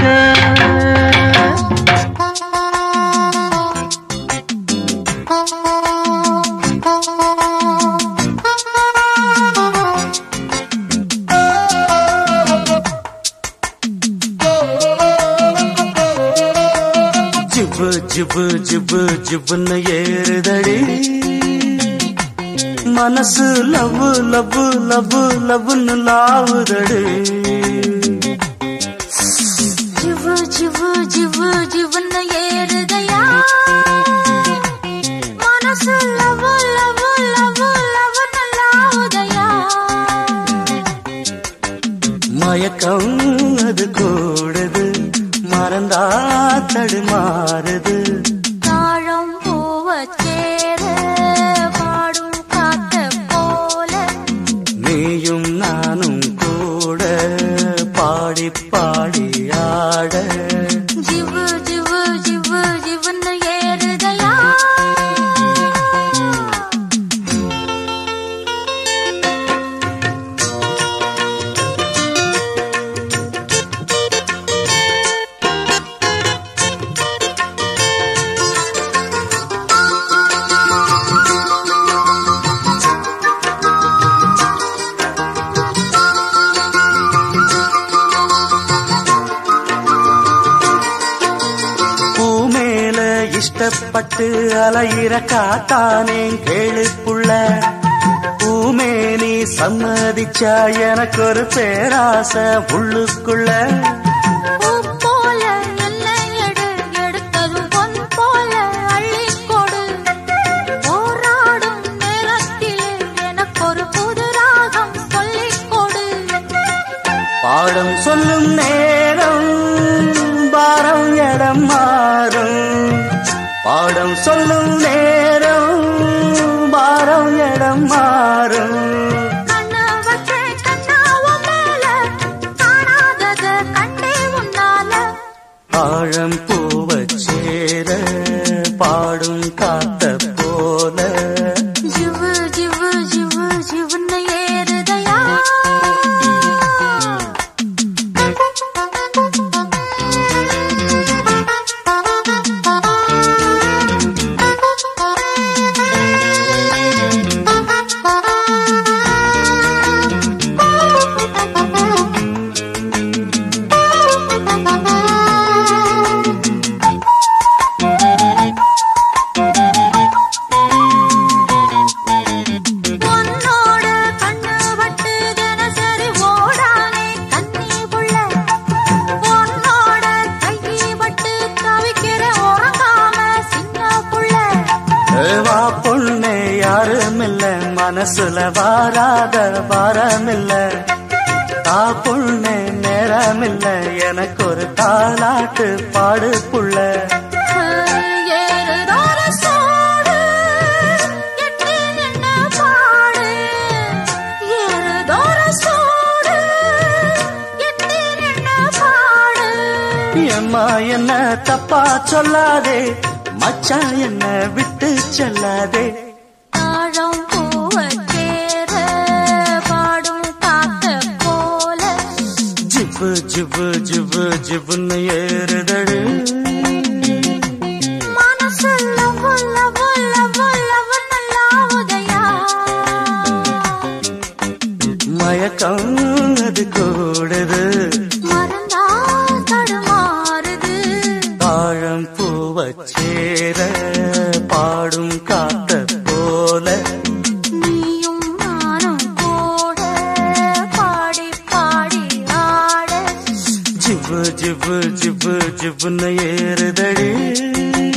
ஜிபு ஜிபு ஜிபு ஜிபுன்னு ஏறுதடி மனசு லவ் லவ் லவ் லவ்னு லாவுதடி ஜிவு ஜிவு ஜிவு ஜிவுன்னு ஏறுதையா மனசு லவ் லவ் லவ் லவ்னு லாவுதையா மயக்கம் அது கூடுது மறந்தா தடுமாறுது தாழம் பூவச் சேர பாடும் காத்த போல நீயும் நானும் கூட பாடி பாடி ஆட ஜிவு ஜிவு ஜிவு ஜிவுன்னு ஏறுதையா பூ மேல இஷ்டப்பட்டு அலையிற காத்தானே கேளுப்புள்ள பூமேனி சம்மதிச்சா எனக்கு ஒரு பேராசை உள்ளுக்குள்ள பூ போல எல்லை எடு எடுத்ததும் பொன் போல அள்ளிக் கொடு போராடும் நேரத்திலே எனக்கொரு புது ராகம் சொல்லிக் கொடு பாடம் சொல்லும் நேரம் பாரம் இடம் மாறும் பாடம் சொல்லும் நேரம் பாரம் இடம் மாறும் கண்ண வச்சே கண்ணாவ மேல காணாதத கண்டே உன்னால ஆழம் பூவச் சேர பாடும் காத்த போல ஜிவு ஜிவு ஜிவு ஜிவுன்னு ஏறுதையா மனசுல வாராத வாரமில்ல தா பொண்ணு நேரமில்ல எனக்கு ஒரு தாலாட்டு பாடு புள்ள ஏறுதோர சோடு, எட்டி நின்னு பாடு. ஏறுதோர சோடு, எட்டி நின்னு பாடு. அம்மா என்ன தப்பா சொல்லாதே மச்சான் என்ன விட்டு செல்லாதே தாழம் பூவச் சேர பாடும் காத்த போல ஜிப்பு ஜிப்பு ஜிப்பு ஜிப்புன்னு ஏறுதடு மனசுல உள்ள உள்ள உள்ள உன்னல்லா உதயா மயக்கம் அது கூடுது மறந்தா தடுமாறுது தாழம் பூவச் சேர பாடும் காத்த போல நீயும் நானும் கூட பாடி பாடி ஆட ஜிப்பு ஜிப்பு ஜிப்பு ஜிப்புன்னு ஏறுதடி